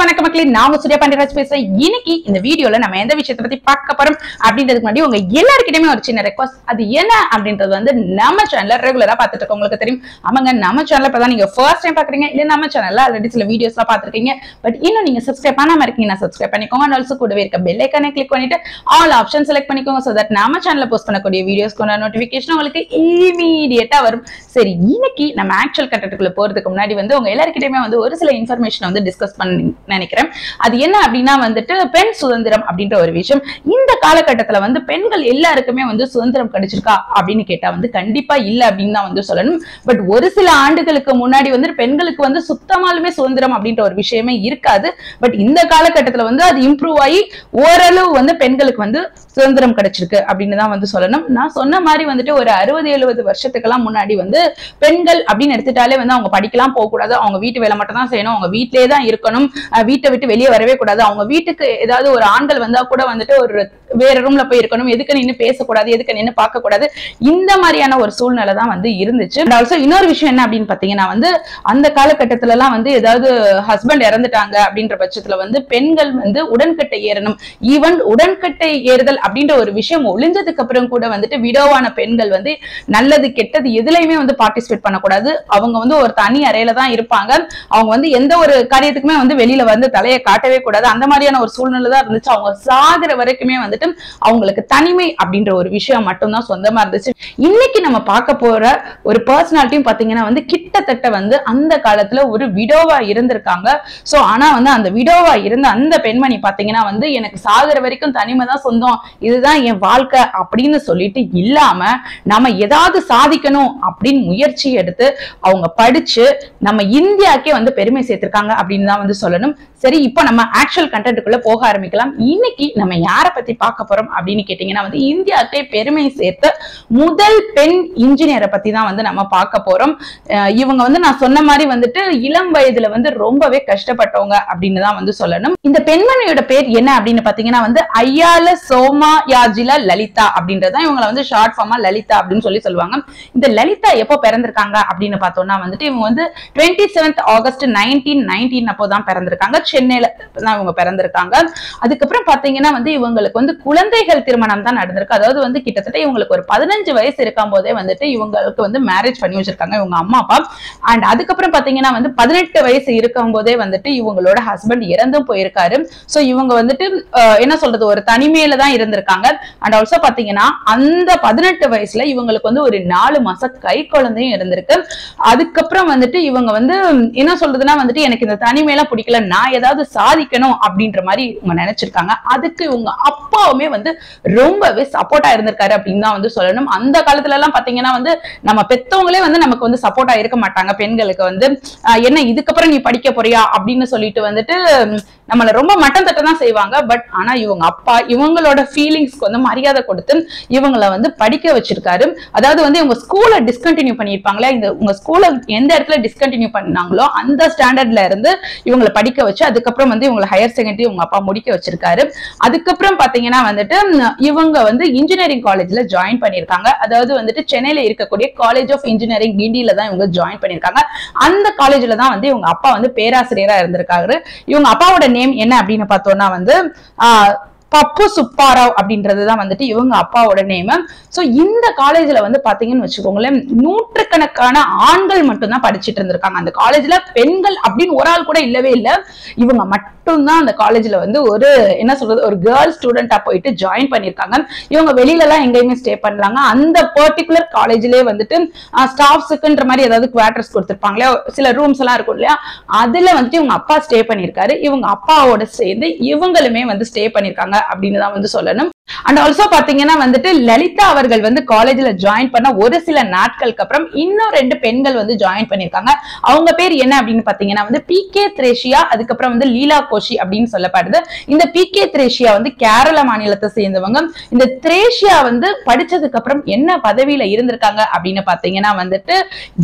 வணக்க மக்களே நான் உங்க சூர்யா பாண்டியராஜ் பேசுறேன் இன்னைக்கு இந்த வீடியோல நம்ம எந்த விஷயத்தை பத்தி பார்க்க போறோம் அப்படின்றதுக்கு முன்னாடி உங்க எல்லாருக்கிட்டயுமே ஒரு சின்ன ரெக்வஸ்ட் அது என்ன அப்படின்றது வந்து நம்ம சேனல்ல ரெகுலரா பார்த்துட்டு இருக்கவங்களுக்கு தெரியும் ஆமாங்க நம்ம சேனல்ல இப்பதான் நீங்க ஃபர்ஸ்ட் டைம் பாக்குறீங்க இல்ல நம்ம சேனல்ல ஆல்ரெடி சில வீடியோஸ் எல்லாம் பார்த்திருக்கீங்க பட் இன்னும் நீங்க சப்ஸ்கிரைப் பண்ணாம இருக்கீங்கன்னா சப்ஸ்கிரைப் பண்ணிக்கோங்க and also கூடவே இருக்க பெல் ஐக்கானை கிளிக் பண்ணிட்டு ஆல் ஆப்ஷன் செலக்ட் பண்ணிக்கோங்க சோ தட் நம்ம சேனல்ல போஸ்ட் பண்ணக்கூடிய வீடியோஸ்க்கு நோட்டிபிகேஷன் உங்களுக்கு இமீடியட்டா வரும் சரி இன்னைக்கு நம்ம ஆக்சுவல் கண்டென்ட்டுக்குள்ள போறதுக்கு முன்னாடி வந்து உங்க எல்லாருக்கிட்டயுமே வந்து ஒரு சில இன்ஃபர்மேஷன் வந்து டிஸ்கஸ் பண்ண நினைக்கிறேன் அது என்ன அப்படின்னா வந்துட்டு பெண் சுதந்திரம் அப்படின்ற ஒரு விஷயம் இந்த காலகட்டத்துல வந்து பெண்கள் எல்லாருக்குமே வந்து சுதந்திரம் கிடைச்சிருக்கா அப்படின்னு கேட்டா வந்து கண்டிப்பா இல்ல அப்படின்னு தான் வந்து சொல்லணும் பட் ஒரு சில ஆண்டுகளுக்கு முன்னாடி வந்து பெண்களுக்கு வந்து சுத்தமாலுமே சுதந்திரம் அப்படின்ற ஒரு விஷயமே இருக்காது பட் இந்த காலகட்டத்துல வந்து அது இம்ப்ரூவ் ஆகி ஓரளவு வந்து பெண்களுக்கு வந்து சுதந்திரம் கிடைச்சிருக்கு அப்படின்னு தான் வந்து சொல்லணும் நான் சொன்ன மாதிரி வந்துட்டு ஒரு அறுபது எழுபது வருஷத்துக்கெல்லாம் முன்னாடி வந்து பெண்கள் அப்படின்னு எடுத்துட்டாலே வந்து அவங்க படிக்கலாம் போகக்கூடாது அவங்க வீட்டு வேலை மட்டும் தான் செய்யணும் அவங்க வீட்டிலே தான் இருக்கணும் அஹ் வீட்டை விட்டு வெளியே வரவே கூடாது அவங்க வீட்டுக்கு ஏதாவது ஒரு ஆண்கள் வந்தா கூட வந்துட்டு ஒரு வேற ரூம்ல போய் இருக்கணும் எதுக்கு நின்று பேசக்கூடாது எதுக்கு நின்று பார்க்க கூடாது இந்த மாதிரியான ஒரு சூழ்நிலை தான் வந்து இருந்துச்சு ஆல்சோ இன்னொரு விஷயம் என்ன அப்படின்னு பாத்தீங்கன்னா வந்து அந்த காலகட்டத்துல எல்லாம் வந்து ஏதாவது ஹஸ்பண்ட் இறந்துட்டாங்க அப்படின்ற பட்சத்துல வந்து பெண்கள் வந்து உடன்கட்டை ஏறணும் ஈவன் உடன்கட்டை ஏறுதல் அப்படின்ற ஒரு விஷயம் ஒளிஞ்சதுக்கு அப்புறம் கூட வந்துட்டு விடோவான பெண்கள் வந்து நல்லது கெட்டது எதுலையுமே வந்து பார்ட்டிசிபேட் பண்ணக்கூடாது அவங்க வந்து ஒரு தனி அறையில தான் இருப்பாங்க அவங்க வந்து எந்த ஒரு காரியத்துக்குமே வந்து வெளியில வந்து தலையை காட்டவே கூடாது அந்த மாதிரியான ஒரு சூழ்நிலை தான் இருந்துச்சு அவங்க சாகுற வரைக்குமே வந்துட்டு அவங்களுக்கு தனிமை அப்படின்ற ஒரு விஷயம் மட்டும்தான் சொந்தமா இருந்துச்சு இன்னைக்கு நம்ம பார்க்க போற ஒரு பர்சனாலிட்டியும் பாத்தீங்கன்னா வந்து கிட்டத்தட்ட வந்து அந்த காலத்துல ஒரு விடோவா இருந்திருக்காங்க சோ ஆனா வந்து அந்த விடோவா இருந்த அந்த பெண்மணி பாத்தீங்கன்னா வந்து எனக்கு சாகுற வரைக்கும் தனிமை தான் சொந்தம் இதுதான் என் வாழ்க்கை அப்படின்னு சொல்லிட்டு இல்லாம நம்ம ஏதாவது சாதிக்கணும் அப்படின்னு முயற்சி எடுத்து அவங்க படிச்சு நம்ம இந்தியாக்கே வந்து பெருமை சேர்த்திருக்காங்க அப்படின்னு தான் வந்து சொல்லணும் சரி இப்போ நம்ம ஆக்சுவல் கண்டென்ட்டுக்குள்ள போக ஆரம்பிக்கலாம் இன்னைக்கு நம்ம யாரை பத்தி பார்க்க போறோம் அப்படின்னு கேட்டீங்கன்னா வந்து இந்தியாக்கே பெருமை சேர்த்த முதல் பெண் இன்ஜினியரை பத்தி தான் வந்து நம்ம பார்க்க போறோம் அஹ் இவங்க வந்து நான் சொன்ன மாதிரி வந்துட்டு இளம் வயதுல வந்து ரொம்பவே கஷ்டப்பட்டவங்க அப்படின்னு தான் வந்து சொல்லணும் இந்த பெண்மணியோட பேர் என்ன அப்படின்னு பாத்தீங்கன்னா வந்து ஐயால சோமா யாஜில லலிதா அப்படின்றதான் இவங்களை வந்து ஷார்ட் ஃபார்மா லலிதா அப்படின்னு சொல்லி சொல்லுவாங்க இந்த லலிதா எப்போ பிறந்திருக்காங்க அப்படின்னு பார்த்தோம்னா வந்துட்டு இவங்க வந்து twenty seventh August nineteen nineteen அப்போ தான் பிறந்திருக்காங்க சென்னையில தான் இவங்க பிறந்திருக்காங்க அதுக்கப்புறம் பாத்தீங்கன்னா வந்து இவங்களுக்கு வந்து குழந்தைகள் திருமணம் தான் நடந்திருக்கு அதாவது வந்து கிட்டத்தட்ட இவங்களுக்கு ஒரு பதினஞ்சு வயசு இருக்கும் போதே வந்துட்டு இவங்களுக்கு வந்து மேரேஜ் பண்ணி வச்சிருக்காங்க இவங்க அம்மா அப்பா அண்ட் அதுக்கப்புறம் பாத்தீங்கன்னா வந்து பதினெட்டு வயசு இருக்கும் போதே வந்துட்டு இவங்களோட ஹஸ்பண்ட் இறந்தும் போயிருக்காரு சோ இவங்க வந்துட்டு அஹ், என்ன சொல்றது ஒரு தனிமையில தான் இருந்திருக்காங்க அண்ட் ஆல்சோ பாத்தீங்கன்னா அந்த பதினெட்டு வயசுல இவங்களுக்கு வந்து ஒரு நாலு மாசம் கை குழந்தையும் இருந்திருக்கு அதுக்கப்புறம் வந்துட்டு இவங்க வந்து என்ன சொல்றதுன்னா வந்துட்டு எனக்கு இந்த தனிமையெல்லாம் பிடிக்கல நான் ஏதாவது சாதிக்கணும் அப்படின்ற மாதிரி இவங்க நினைச்சிருக்காங்க அதுக்கு இவங்க அப்பாவுமே வந்து ரொம்பவே சப்போர்ட்டா இருந்திருக்காரு அப்படின்னு தான் வந்து சொல்லணும் அந்த காலத்துல எல்லாம் பாத்தீங்கன்னா வந்து நம்ம பெத்தவங்களே வந்து நமக்கு வந்து சப்போர்ட்டா இருக்க மாட்டாங்க பெண்களுக்கு வந்து ஆஹ் என்ன இதுக்கப்புறம் நீ படிக்க போறியா அப்படின்னு சொல்லிட்டு வந்துட்டு உம், நம்மள ரொம்ப மட்டம் தட்ட தான் செய்வாங்க பட் ஆனா இவங்க அப்பா இவங்களோட ஃபீலிங்ஸ்க்கு வந்து மரியாதை கொடுத்து இவங்கள வந்து படிக்க வச்சிருக்காரு அதாவது வந்து இவங்க ஸ்கூலை டிஸ்கண்டினியூ பண்ணியிருப்பாங்களே இந்த உங்க ஸ்கூலை எந்த இடத்துல டிஸ்கண்டினியூ பண்ணாங்களோ அந்த ஸ்டாண்டர்ட்ல இருந்து இவங்களை படிக்க வச்சு அதுக்கப்புறம் வந்து இவங்களை ஹையர் செகண்டரி உங்க அப்பா முடிக்க வச்சிருக்காரு அதுக்கப்புறம் பாத்தீங்கன்னா வந்துட்டு உம், இவங்க வந்து இன்ஜினியரிங் காலேஜ்ல ஜாயின் பண்ணியிருக்காங்க அதாவது வந்துட்டு சென்னையில இருக்கக்கூடிய காலேஜ் ஆஃப் இன்ஜினியரிங் கிண்டியில தான் இவங்க ஜாயின் பண்ணியிருக்காங்க அந்த காலேஜ்ல தான் வந்து இவங்க அப்பா வந்து பேராசிரியரா இருந்திருக்காரு இவங்க அப்பாவோட நேம் என்ன அப்படின்னு பார்த்தோம்னா வந்து ஆஹ், பப்பு சுப்பாராவ் அப்படின்றதுதான் வந்துட்டு இவங்க அப்பாவோட நேம் சோ இந்த காலேஜ்ல வந்து பாத்தீங்கன்னு வச்சுக்கோங்களேன் நூற்றுக்கணக்கான ஆண்கள் மட்டும்தான் படிச்சிட்டு இருந்திருக்காங்க அந்த காலேஜ்ல பெண்கள் அப்படின்னு ஒரு ஆள் கூட இல்லவே இல்ல இவங்க மட்டும்தான் அந்த காலேஜ்ல வந்து ஒரு என்ன சொல்றது ஒரு கேர்ள் ஸ்டூடெண்டா போயிட்டு ஜாயின் பண்ணிருக்காங்க இவங்க வெளியில எல்லாம் எங்கேயுமே ஸ்டே பண்ணலாங்க அந்த பர்டிகுலர் காலேஜ்லயே வந்துட்டு ஸ்டாஃப்ஸுக்குன்ற மாதிரி ஏதாவது குவார்டர்ஸ் கொடுத்திருப்பாங்களே சில ரூம்ஸ் எல்லாம் இருக்கும் இல்லையா அதுல வந்துட்டு இவங்க அப்பா ஸ்டே பண்ணிருக்காரு இவங்க அப்பாவோட சேர்ந்து இவங்களுமே வந்து ஸ்டே பண்ணிருக்காங்க அப்படின்னு தான் வந்து சொல்லணும் அண்ட் ஆல்சோ பாத்தீங்கன்னா வந்துட்டு லலிதா அவர்கள் வந்து காலேஜ்ல ஜாயின் பண்ண ஒரு சில நாட்களுக்கு அப்புறம் இன்னும் ரெண்டு பெண்கள் வந்து ஜாயின் பண்ணிருக்காங்க அவங்க பேர் என்ன அப்படின்னு பாத்தீங்கன்னா வந்து பி கே த்ரேஷியா அதுக்கப்புறம் வந்து லீலா கோஷி அப்படின்னு சொல்லப்படுது இந்த பி கே த்ரேஷியா வந்து கேரள மாநிலத்தை சேர்ந்தவங்க இந்த த்ரேஷியா வந்து படிச்சதுக்கு அப்புறம் என்ன பதவியில இருந்திருக்காங்க அப்படின்னு பாத்தீங்கன்னா வந்துட்டு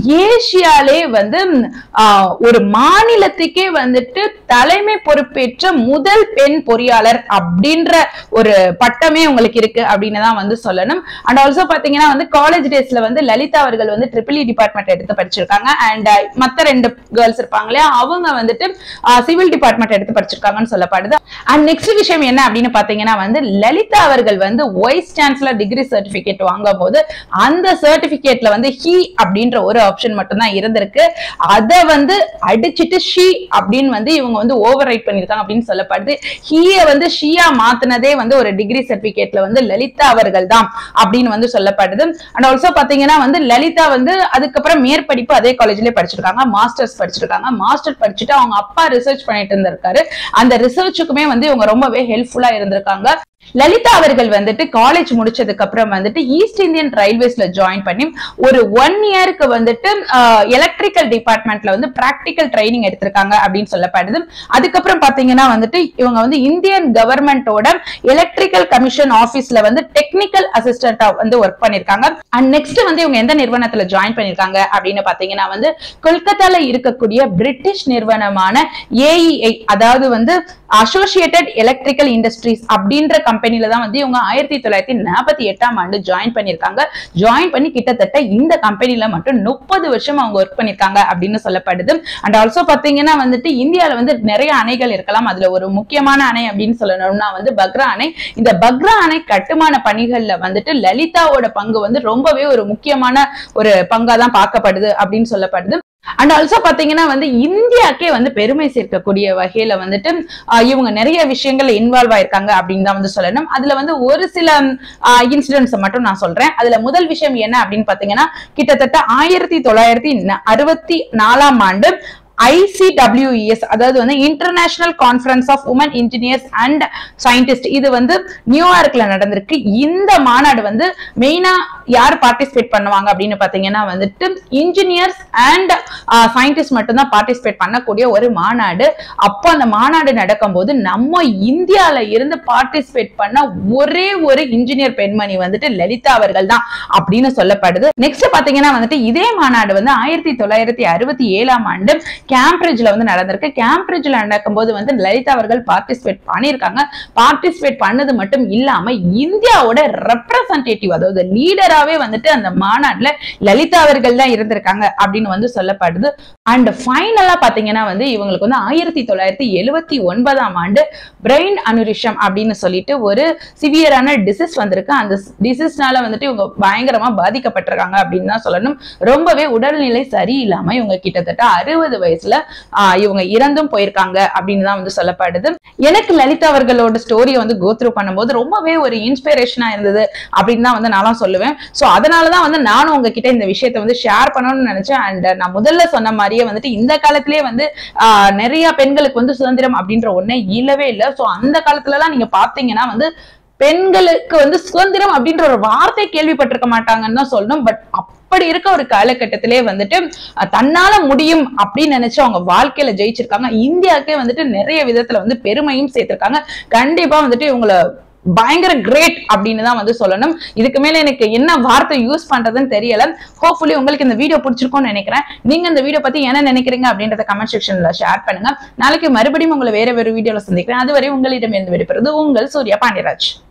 ஏசியாலே வந்து ம், ஆஹ், ஒரு மாநிலத்துக்கே வந்துட்டு தலைமை பொறுப்பேற்ற முதல் பெண் பொறியாளர் அப்படின்ற ஒரு பட்டம் எல்லாமே உங்களுக்கு இருக்கு அப்படின்னு தான் வந்து சொல்லணும் அண்ட் ஆல்சோ பாத்தீங்கன்னா வந்து காலேஜ் டேஸ்ல வந்து லலிதா அவர்கள் வந்து ட்ரிபிள் இ டிபார்ட்மெண்ட் எடுத்து படிச்சிருக்காங்க அண்ட் மத்த ரெண்டு கேர்ள்ஸ் இருப்பாங்க இல்லையா அவங்க வந்துட்டு சிவில் டிபார்ட்மெண்ட் எடுத்து படிச்சிருக்காங்கன்னு சொல்லப்படுது அண்ட் நெக்ஸ்ட் விஷயம் என்ன அப்படின்னு பாத்தீங்கன்னா வந்து லலிதா அவர்கள் வந்து வைஸ் சான்சலர் டிகிரி சர்டிபிகேட் வாங்கும் போது அந்த சர்டிபிகேட்ல வந்து ஹி அப்படின்ற ஒரு ஆப்ஷன் மட்டும் தான் இருந்திருக்கு அதை வந்து அடிச்சிட்டு ஷி அப்படின்னு வந்து இவங்க வந்து ஓவர் ரைட் பண்ணிருக்காங்க அப்படின்னு சொல்லப்படுது ஹீய வந்து ஷியா மாத்தினதே வந்து ஒரு டிகிரி சர்டிபிகேட்ல வந்து லலிதா அவர்கள் தான் அப்படின்னு வந்து சொல்லப்படுது அண்ட் ஆல்சோ பாத்தீங்கன்னா வந்து லலிதா வந்து அதுக்கப்புறம் மேற்படிப்பு அதே காலேஜ்லயே படிச்சிருக்காங்க மாஸ்டர்ஸ் படிச்சிருக்காங்க மாஸ்டர் படிச்சுட்டு அவங்க அப்பா ரிசர்ச் பண்ணிட்டு இருந்திருக்காரு அந்த ரிசர்ச்சுக்குமே வந்து இவங்க ரொம்பவே ஹெல்ப்ஃபுல்லா இருந்திருக்காங்க லலிதா அவர்கள் வந்துட்டு காலேஜ் முடிச்சதுக்கு அப்புறம் வந்துட்டு ஈஸ்ட் இந்தியன் ரயில்வேஸ்ல ஜாயின் பண்ணி ஒரு ஒன் இயருக்கு வந்துட்டு எலக்ட்ரிக்கல் டிபார்ட்மெண்ட்ல வந்து பிராக்டிக்கல் ட்ரைனிங் எடுத்திருக்காங்க அப்படின்னு சொல்லப்படுது அதுக்கப்புறம் பாத்தீங்கன்னா வந்துட்டு இவங்க வந்து இந்தியன் கவர்மெண்டோட எலக்ட்ரிக்கல் கமிஷன் ஆபீஸ்ல வந்து டெக்னிக்கல் அசிஸ்டண்டா வந்து ஒர்க் பண்ணிருக்காங்க அண்ட் நெக்ஸ்ட் வந்து இவங்க எந்த நிறுவனத்துல ஜாயின் பண்ணிருக்காங்க அப்படின்னு பாத்தீங்கன்னா வந்து கொல்கத்தால இருக்கக்கூடிய பிரிட்டிஷ் நிறுவனமான ஏஇஐ அதாவது வந்து அசோசியேட்டட் எலக்ட்ரிக்கல் இண்டஸ்ட்ரீஸ் அப்படின்ற கம்பெனில தான் வந்து இவங்க ஆயிரத்தி தொள்ளாயிரத்தி நாற்பத்தி எட்டாம் ஆண்டு ஜாயின் பண்ணிருக்காங்க ஜாயின் பண்ணி கிட்டத்தட்ட இந்த கம்பெனில மட்டும் முப்பது வருஷம் அவங்க ஒர்க் பண்ணிருக்காங்க அப்படின்னு சொல்லப்படுது அண்ட் ஆல்சோ பாத்தீங்கன்னா வந்துட்டு இந்தியால வந்து நிறைய அணைகள் இருக்கலாம் அதுல ஒரு முக்கியமான அணை அப்படின்னு சொல்லணும்னா வந்து பக்ரா அணை இந்த பக்ரா அணை கட்டுமான பணிகள்ல வந்துட்டு லலிதாவோட பங்கு வந்து ரொம்பவே ஒரு முக்கியமான ஒரு பங்கா தான் பார்க்கப்படுது அப்படின்னு சொல்லப்படுது அண்ட் ஆல்சோ பாத்தீங்கன்னா வந்து இந்தியாக்கே வந்து பெருமை சேர்க்கக்கூடிய வகையில வந்துட்டு ஆஹ் இவங்க நிறைய விஷயங்கள்ல இன்வால்வ் ஆயிருக்காங்க அப்படின்னு தான் வந்து சொல்லணும் அதுல வந்து ஒரு சில இன்சிடென்ட்ஸ் மட்டும் நான் சொல்றேன் அதுல முதல் விஷயம் என்ன அப்படின்னு பாத்தீங்கன்னா கிட்டத்தட்ட ஆயிரத்தி தொள்ளாயிரத்தி அறுபத்தி நாலாம் ஆண்டு ஐசிடபிள்யூஇஎஸ் அதாவது வந்து international conference of women engineers and scientist இது வந்து நியூயார்க்ல நடந்திருக்கு இந்த மாநாடு வந்து மெயினா யார் பார்ட்டிசிபேட் பண்ணுவாங்க அப்படின்னு பாத்தீங்கன்னா வந்துட்டு இன்ஜினியர்ஸ் அண்ட் சயின்டிஸ்ட் மட்டும்தான் பார்ட்டிசிபேட் பண்ணக்கூடிய ஒரு மாநாடு அப்போ அந்த மாநாடு நடக்கும்போது நம்ம இந்தியால இருந்து பார்ட்டிசிபேட் பண்ண ஒரே ஒரு இன்ஜினியர் பெண்மணி வந்துட்டு லலிதா அவர்கள் தான் அப்படின்னு சொல்லப்படுது நெக்ஸ்ட் பாத்தீங்கன்னா வந்துட்டு இதே மாநாடு வந்து ஆயிரத்தி தொள்ளாயிரத்தி அறுபத்தி ஏழாம் ஆண்டு கேம்பிரிட்ஜ்ல வந்து நடந்திருக்கு கேம்பிரிட்ஜ்ல நடக்கும்போது வந்து லலிதா அவர்கள் பார்ட்டிசிபேட் பண்ணியிருக்காங்க பார்ட்டிசிபேட் பண்ணது மட்டும் இல்லாம இந்தியாவோட ரெப்ரசன்டேட்டிவ் அதாவது லீடராவே வந்துட்டு அந்த மாநாட்டுல லலிதா அவர்கள் தான் இருந்திருக்காங்க அப்படின்னு வந்து சொல்லப்படுது அண்ட் ஃபைனலா பாத்தீங்கன்னா வந்து இவங்களுக்கு வந்து ஆயிரத்தி தொள்ளாயிரத்தி எழுவத்தி ஒன்பதாம் ஆண்டு பிரெயின் அனுரிஷம் அப்படின்னு சொல்லிட்டு ஒரு சிவியரான டிசீஸ் வந்திருக்கு அந்த டிசீஸ்னால வந்துட்டு இவங்க பயங்கரமா பாதிக்கப்பட்டிருக்காங்க அப்படின்னு தான் சொல்லணும் ரொம்பவே உடல்நிலை சரியில்லாம இவங்க கிட்டத்தட்ட அறுபது வயசுல ஆஹ் இவங்க இறந்தும் போயிருக்காங்க அப்படின்னு தான் வந்து சொல்லப்படுது எனக்கு லலிதா அவர்களோட ஸ்டோரியை வந்து கோத்ரூ பண்ணும்போது ரொம்பவே ஒரு இன்ஸ்பிரேஷனா இருந்தது அப்படின்னு தான் வந்து நானும் சொல்லுவேன் சோ அதனாலதான் வந்து நானும் உங்ககிட்ட இந்த விஷயத்த வந்து ஷேர் பண்ணணும்னு நினைச்சேன் அண்ட் நான் முதல்ல சொன்ன மாதிரியே வந்துட்டு இந்த காலத்திலேயே வந்து ஆஹ் நிறைய பெண்களுக்கு வந்து சுதந்திரம் அப்படின்ற ஒண்ணே இல்லவே இல்லை சோ அந்த காலத்துல எல்லாம் நீங்க பாத்தீங்கன்னா வந்து பெண்களுக்கு வந்து சுதந்திரம் அப்படின்ற ஒரு வார்த்தை கேள்விப்பட்டிருக்க மாட்டாங்கன்னு தான் சொல்லணும் பட் அப்படி இருக்க ஒரு காலகட்டத்திலே வந்துட்டு அஹ், தன்னால முடியும் அப்படின்னு நினைச்சு அவங்க வாழ்க்கையில ஜெயிச்சிருக்காங்க இந்தியாவுக்கே வந்துட்டு நிறைய விதத்துல வந்து பெருமையும் சேர்த்திருக்காங்க கண்டிப்பா வந்துட்டு இவங்கள பயங்கர கிரேட் அப்படின்னு தான் வந்து சொல்லணும் இதுக்கு மேல எனக்கு என்ன வார்த்தை யூஸ் பண்றதுன்னு தெரியல ஹோப்ஃபுல்லி உங்களுக்கு இந்த வீடியோ பிடிச்சிருக்கும்னு நினைக்கிறேன் நீங்க இந்த வீடியோ பத்தி என்ன நினைக்கிறீங்க அப்படின்றத கமெண்ட் செக்ஷன்ல ஷேர் பண்ணுங்க நாளைக்கு மறுபடியும் உங்களை வேற வேற வீடியோல சந்திக்கிறேன் அதுவரை உங்களிடம் இருந்து விடைபெறுவது உங்கள் சூர்யா பாண்டியராஜ்